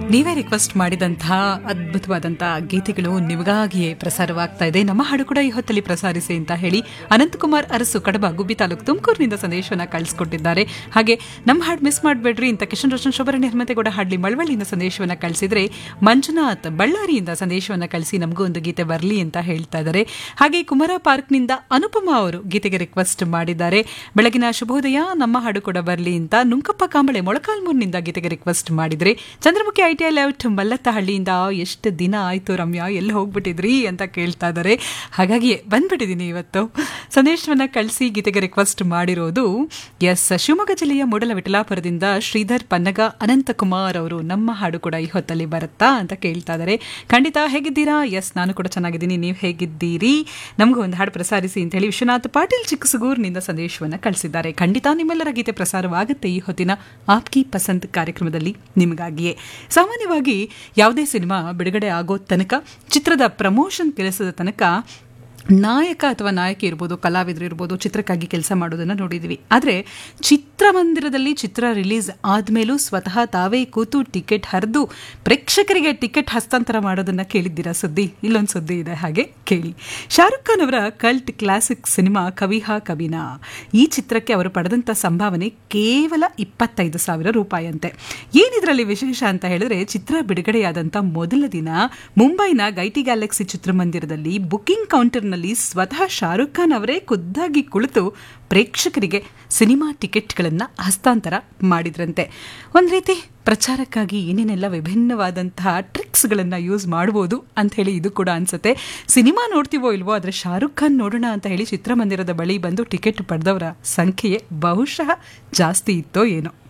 ನೀವೇ ರಿಕ್ವೆಸ್ಟ್ ಮಾಡಿದಂತಹ ಅದ್ಭುತವಾದಂತಹ ಗೀತೆಗಳು ನಿಮಗಾಗಿಯೇ ಪ್ರಸಾರವಾಗ್ತಾ ಇದೆ ನಮ್ಮ ಹಾಡು ಕೂಡ ಈ ಹೊತ್ತಲ್ಲಿ ಪ್ರಸಾರಿಸಿ ಅಂತ ಹೇಳಿ ಅನಂತಕುಮಾರ್ ಅರಸು ಕಡಬ ಗುಬ್ಬಿ ತಾಲೂಕು ತುಮಕೂರಿನಿಂದ ಸಂದೇಶವನ್ನ ಕಳಿಸ್ಕೊಟ್ಟಿದ್ದಾರೆ ಹಾಗೆ ನಮ್ಮ ಹಾಡು ಮಿಸ್ ಮಾಡಬೇಡ್ರಿ ಅಂತ ಕಿಶನ್ ರೋಷನ್ ಶೋಭರ ನಿರ್ಮತೆಗೌಡ ಹಾಡ್ಲಿ ಮಳವಳ್ಳಿಯಿಂದ ಸಂದೇಶವನ್ನ ಕಳಿಸಿದ್ರೆ ಮಂಜುನಾಥ್ ಬಳ್ಳಾರಿಯಿಂದ ಸಂದೇಶವನ್ನ ಕಳಿಸಿ ನಮಗೂ ಒಂದು ಗೀತೆ ಬರಲಿ ಅಂತ ಹೇಳ್ತಾ ಇದ್ದಾರೆ ಹಾಗೆ ಕುಮಾರ ಪಾರ್ಕ್ನಿಂದ ಅನುಪಮಾ ಅವರು ಗೀತೆಗೆ ರಿಕ್ವೆಸ್ಟ್ ಮಾಡಿದ್ದಾರೆ ಬೆಳಗಿನ ಶುಭೋದಯ ನಮ್ಮ ಹಾಡು ಕೂಡ ಬರಲಿ ಅಂತ ನುಂಕಪ್ಪ ಕಾಂಬಳೆ ಮೊಳಕಾಲ್ಮೂರ್ನಿಂದ ಗೀತೆಗೆ ರಿಕ್ವೆಸ್ಟ್ ಮಾಡಿದ್ರೆ Chandramukhi I T I layout ಮಲ್ಲತ್ತಹಳ್ಳಿಯಿಂದ ಎಷ್ಟು ದಿನ ಆಯ್ತು ರಮ್ಯಾ ಎಲ್ಲಿ ಹೋಗ್ಬಿಟ್ಟಿದ್ರಿ ಅಂತ ಕೇಳ್ತಾ ಇದ್ದಾರೆ ಹಾಗಾಗಿಯೇ ಬಂದ್ಬಿಟ್ಟಿದ್ದೀನಿ ಇವತ್ತು ಸಂದೇಶವನ್ನ ಕಳಿಸಿ ಗೀತೆಗೆ ರಿಕ್ವೆಸ್ಟ್ ಮಾಡಿರೋದು ಎಸ್ ಶಿವಮೊಗ್ಗ ಜಿಲ್ಲೆಯ ಮೂಡಲ ವಿಠಲಾಪುರದಿಂದ ಶ್ರೀಧರ್ ಪನ್ನಗ ಅನಂತಕುಮಾರ್ ಅವರು ನಮ್ಮ ಹಾಡು ಕೂಡ ಈ ಹೊತ್ತಲ್ಲಿ ಬರುತ್ತಾ ಅಂತ ಕೇಳ್ತಾ ಇದ್ದಾರೆ ಖಂಡಿತ ಹೇಗಿದ್ದೀರಾ ಎಸ್ ನಾನು ಕೂಡ ಚೆನ್ನಾಗಿದ್ದೀನಿ ನೀವು ಹೇಗಿದ್ದೀರಿ ನಮಗೂ ಒಂದು ಹಾಡು ಪ್ರಸಾರಿಸಿ ಅಂತ ಹೇಳಿ ವಿಶ್ವನಾಥ್ ಪಾಟೀಲ್ ಚಿಕ್ಕಸುಗೂರಿನಿಂದ ಸಂದೇಶವನ್ನು ಕಳಿಸಿದ್ದಾರೆ ಖಂಡಿತ ನಿಮ್ಮೆಲ್ಲರ ಗೀತೆ ಪ್ರಸಾರವಾಗುತ್ತೆ ಈ ಹೊತ್ತಿನ ಆಪ್ಕಿ ಪಸಂದ್ ಕಾರ್ಯಕ್ರಮದಲ್ಲಿ ನಿಮಗಾಗಿಯೇ ಸಾಮಾನ್ಯವಾಗಿ ಯಾವುದೇ ಸಿನಿಮಾ ಬಿಡುಗಡೆ ಆಗೋ ತನಕ ಚಿತ್ರದ ಪ್ರಮೋಷನ್ ಕೆಲಸದ ತನಕ ನಾಯಕ ಅಥವಾ ನಾಯಕಿ ಇರ್ಬೋದು ಕಲಾವಿದರು ಇರ್ಬೋದು ಚಿತ್ರಕ್ಕಾಗಿ ಕೆಲಸ ಮಾಡೋದನ್ನು ನೋಡಿದ್ವಿ ಆದರೆ ಚಿತ್ರಮಂದಿರದಲ್ಲಿ ಚಿತ್ರ ರಿಲೀಸ್ ಆದಮೇಲೂ ಸ್ವತಃ ತಾವೇ ಕೂತು ಟಿಕೆಟ್ ಹರಿದು ಪ್ರೇಕ್ಷಕರಿಗೆ ಟಿಕೆಟ್ ಹಸ್ತಾಂತರ ಮಾಡೋದನ್ನು ಕೇಳಿದ್ದೀರಾ ಸುದ್ದಿ ಇಲ್ಲೊಂದು ಸುದ್ದಿ ಇದೆ ಹಾಗೆ ಕೇಳಿ ಶಾರುಖ್ ಖಾನ್ ಅವರ ಕಲ್ಟ್ ಕ್ಲಾಸಿಕ್ ಸಿನಿಮಾ ಕವಿಹಾ ಕವಿನಾ ಈ ಚಿತ್ರಕ್ಕೆ ಅವರು ಪಡೆದಂಥ ಸಂಭಾವನೆ ಕೇವಲ ಇಪ್ಪತ್ತೈದು ಸಾವಿರ ರೂಪಾಯಿ ಅಂತೆ ಏನಿದ್ರಲ್ಲಿ ವಿಶೇಷ ಅಂತ ಹೇಳಿದ್ರೆ ಚಿತ್ರ ಬಿಡುಗಡೆಯಾದಂಥ ಮೊದಲ ದಿನ ಮುಂಬೈನ ಗೈಟಿ ಗ್ಯಾಲಕ್ಸಿ ಚಿತ್ರಮಂದಿರದಲ್ಲಿ ಬುಕಿಂಗ್ ಕೌಂಟರ್ನಲ್ಲಿ ಸ್ವತಃ ಶಾರುಖ್ ಖಾನ್ ಅವರೇ ಖುದ್ದಾಗಿ ಕುಳಿತು ಪ್ರೇಕ್ಷಕರಿಗೆ ಸಿನಿಮಾ ಟಿಕೆಟ್ಗಳನ್ನು ಹಸ್ತಾಂತರ ಮಾಡಿದ್ರಂತೆ ಒಂದು ರೀತಿ ಪ್ರಚಾರಕ್ಕಾಗಿ ಏನೇನೆಲ್ಲ ವಿಭಿನ್ನವಾದಂತಹ ಟ್ರಿಕ್ಸ್ಗಳನ್ನು ಯೂಸ್ ಮಾಡ್ಬೋದು ಅಂತ ಹೇಳಿ ಇದು ಕೂಡ ಅನ್ಸುತ್ತೆ ಸಿನಿಮಾ ನೋಡ್ತೀವೋ ಇಲ್ವೋ ಆದರೆ ಶಾರುಖ್ ಖಾನ್ ನೋಡೋಣ ಅಂತ ಹೇಳಿ ಚಿತ್ರಮಂದಿರದ ಬಳಿ ಬಂದು ಟಿಕೆಟ್ ಪಡೆದವರ ಸಂಖ್ಯೆಯೇ ಬಹುಶಃ ಜಾಸ್ತಿ ಇತ್ತೋ ಏನೋ